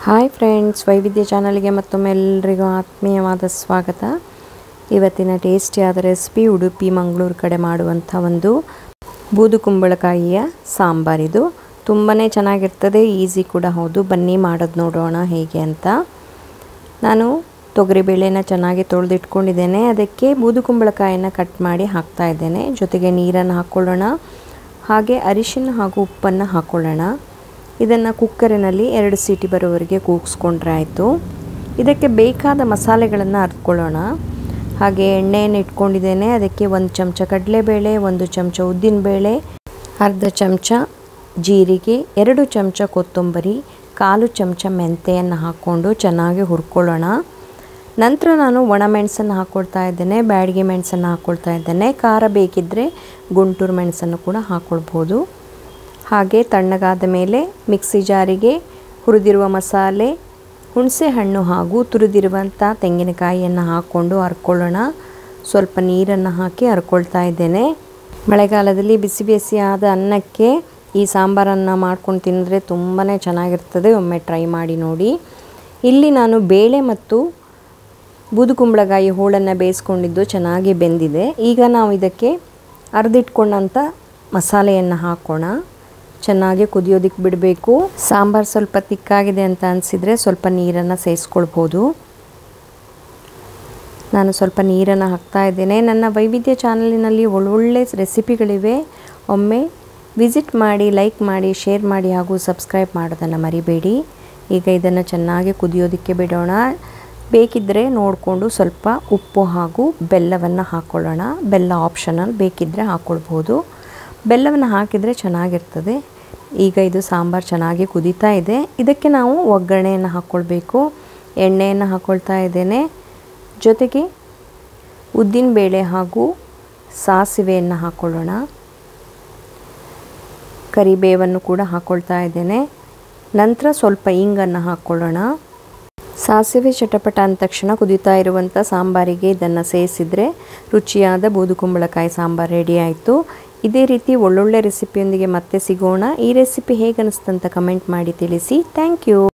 hi friends ವೈವಿಧ್ಯ ಚಾನಲ್ಗೆ ಮತ್ತೊಮ್ಮೆ ಎಲ್ರಿಗೂ ಆತ್ಮೀಯವಾದ ಸ್ವಾಗತ ಇವತ್ತಿನ ಟೇಸ್ಟಿಯಾದ ರೆಸಿಪಿ ಉಡುಪಿ ಮಂಗಳೂರು ಕಡೆ ಮಾಡುವಂಥ ಒಂದು ಬೂದು ಕುಂಬಳಕಾಯಿಯ ಸಾಂಬಾರಿದು ತುಂಬಾ ಚೆನ್ನಾಗಿರ್ತದೆ ಈಸಿ ಕೂಡ ಹೌದು ಬನ್ನಿ ಮಾಡೋದು ನೋಡೋಣ ಹೇಗೆ ಅಂತ ನಾನು ತೊಗರಿಬೇಳೆನ ಚೆನ್ನಾಗಿ ತೊಳೆದಿಟ್ಕೊಂಡಿದ್ದೇನೆ ಅದಕ್ಕೆ ಬೂದು ಕುಂಬಳಕಾಯಿನ ಕಟ್ ಮಾಡಿ ಹಾಕ್ತಾ ಇದ್ದೇನೆ ಜೊತೆಗೆ ನೀರನ್ನು ಹಾಕ್ಕೊಳ್ಳೋಣ ಹಾಗೆ ಅರಿಶಿನ ಹಾಗೂ ಉಪ್ಪನ್ನು ಹಾಕ್ಕೊಳ್ಳೋಣ ಇದನ್ನು ಕುಕ್ಕರಿನಲ್ಲಿ ಎರಡು ಸೀಟಿ ಬರೋವರೆಗೆ ಕೂಗಿಸ್ಕೊಂಡ್ರೆ ಆಯಿತು ಇದಕ್ಕೆ ಬೇಕಾದ ಮಸಾಲೆಗಳನ್ನು ಅರ್ತ್ಕೊಳ್ಳೋಣ ಹಾಗೆ ಎಣ್ಣೆಯನ್ನು ಇಟ್ಕೊಂಡಿದ್ದೇನೆ ಅದಕ್ಕೆ ಒಂದು ಚಮಚ ಕಡಲೆಬೇಳೆ ಒಂದು ಚಮಚ ಉದ್ದಿನಬೇಳೆ ಅರ್ಧ ಚಮಚ ಜೀರಿಗೆ ಎರಡು ಚಮಚ ಕೊತ್ತಂಬರಿ ಕಾಲು ಚಮಚ ಮೆಂತೆಯನ್ನು ಹಾಕ್ಕೊಂಡು ಚೆನ್ನಾಗಿ ಹುರ್ಕೊಳ್ಳೋಣ ನಂತರ ನಾನು ಒಣಮೆಣಸನ್ನು ಹಾಕ್ಕೊಳ್ತಾ ಇದ್ದೇನೆ ಬ್ಯಾಡಿಗೆ ಮೆಣಸನ್ನು ಹಾಕ್ಕೊಳ್ತಾ ಇದ್ದೇನೆ ಖಾರ ಬೇಕಿದ್ದರೆ ಗುಂಟೂರು ಮೆಣಸನ್ನು ಕೂಡ ಹಾಕ್ಕೊಳ್ಬೋದು ಹಾಗೆ ತಣ್ಣಗಾದ ಮೇಲೆ ಮಿಕ್ಸಿ ಜಾರಿಗೆ ಹುರಿದಿರುವ ಮಸಾಲೆ ಹುಣಸೆ ಹಣ್ಣು ಹಾಗೂ ತುರಿದಿರುವಂಥ ತೆಂಗಿನಕಾಯಿಯನ್ನು ಹಾಕ್ಕೊಂಡು ಹರ್ಕೊಳ್ಳೋಣ ಸ್ವಲ್ಪ ನೀರನ್ನು ಹಾಕಿ ಹರ್ಕೊಳ್ತಾ ಇದ್ದೇನೆ ಮಳೆಗಾಲದಲ್ಲಿ ಬಿಸಿ ಬಿಸಿಯಾದ ಅನ್ನಕ್ಕೆ ಈ ಸಾಂಬಾರನ್ನು ಮಾಡ್ಕೊಂಡು ತಿಂದರೆ ತುಂಬಾ ಚೆನ್ನಾಗಿರ್ತದೆ ಒಮ್ಮೆ ಟ್ರೈ ಮಾಡಿ ನೋಡಿ ಇಲ್ಲಿ ನಾನು ಬೇಳೆ ಮತ್ತು ಬೂದುಕುಂಬಳಕಾಯಿ ಹೋಳನ್ನು ಬೇಯಿಸ್ಕೊಂಡಿದ್ದು ಚೆನ್ನಾಗಿ ಬೆಂದಿದೆ ಈಗ ನಾವು ಇದಕ್ಕೆ ಅರ್ದಿಟ್ಕೊಂಡಂಥ ಮಸಾಲೆಯನ್ನು ಹಾಕೋಣ ಚೆನ್ನಾಗಿ ಕುದಿಯೋದಕ್ಕೆ ಬಿಡಬೇಕು ಸಾಂಬಾರು ಸ್ವಲ್ಪ ತಿಕ್ಕಾಗಿದೆ ಅಂತ ಅನಿಸಿದರೆ ಸ್ವಲ್ಪ ನೀರನ್ನು ಸೇರಿಸ್ಕೊಳ್ಬೋದು ನಾನು ಸ್ವಲ್ಪ ನೀರನ್ನು ಹಾಕ್ತಾ ಇದ್ದೇನೆ ನನ್ನ ವೈವಿಧ್ಯ ಚಾನಲಿನಲ್ಲಿ ಒಳ್ಳೊಳ್ಳೆ ರೆಸಿಪಿಗಳಿವೆ ಒಮ್ಮೆ ವಿಸಿಟ್ ಮಾಡಿ ಲೈಕ್ ಮಾಡಿ ಶೇರ್ ಮಾಡಿ ಹಾಗೂ ಸಬ್ಸ್ಕ್ರೈಬ್ ಮಾಡೋದನ್ನು ಮರಿಬೇಡಿ ಈಗ ಇದನ್ನು ಚೆನ್ನಾಗಿ ಕುದಿಯೋದಕ್ಕೆ ಬಿಡೋಣ ಬೇಕಿದ್ದರೆ ನೋಡಿಕೊಂಡು ಸ್ವಲ್ಪ ಉಪ್ಪು ಹಾಗೂ ಬೆಲ್ಲವನ್ನು ಹಾಕ್ಕೊಳ್ಳೋಣ ಬೆಲ್ಲ ಆಪ್ಷನಲ್ ಬೇಕಿದ್ದರೆ ಹಾಕ್ಕೊಳ್ಬೋದು ಬೆಲ್ಲವನ್ನು ಹಾಕಿದರೆ ಚೆನ್ನಾಗಿರ್ತದೆ ಈಗ ಇದು ಸಾಂಬಾರು ಚೆನ್ನಾಗಿ ಕುದೀತಾ ಇದೆ ಇದಕ್ಕೆ ನಾವು ಒಗ್ಗರಣೆಯನ್ನು ಹಾಕ್ಕೊಳ್ಬೇಕು ಎಣ್ಣೆಯನ್ನು ಹಾಕ್ಕೊಳ್ತಾ ಇದ್ದೇನೆ ಜೊತೆಗೆ ಉದ್ದಿನಬೇಳೆ ಹಾಗೂ ಸಾಸಿವೆಯನ್ನು ಹಾಕ್ಕೊಳ್ಳೋಣ ಕರಿಬೇವನ್ನು ಕೂಡ ಹಾಕ್ಕೊಳ್ತಾ ಇದ್ದೇನೆ ನಂತರ ಸ್ವಲ್ಪ ಇಂಗನ್ನು ಹಾಕ್ಕೊಳ್ಳೋಣ ಸಾಸಿವೆ ಚಟಪಟ ಅಂದ ತಕ್ಷಣ ಕುದೀತಾ ಇರುವಂಥ ಸಾಂಬಾರಿಗೆ ಇದನ್ನು ಸೇರಿಸಿದರೆ ರುಚಿಯಾದ ಬೂದುಕುಂಬಳಕಾಯಿ ಸಾಂಬಾರು ರೆಡಿ ಆಯಿತು ಇದೇ ರೀತಿ ಒಳ್ಳೊಳ್ಳೆ ರೆಸಿಪಿಯೊಂದಿಗೆ ಮತ್ತೆ ಸಿಗೋಣ ಈ ರೆಸಿಪಿ ಹೇಗೆ ಅನಿಸ್ತಂತ ಕಮೆಂಟ್ ಮಾಡಿ ತಿಳಿಸಿ ಥ್ಯಾಂಕ್ ಯು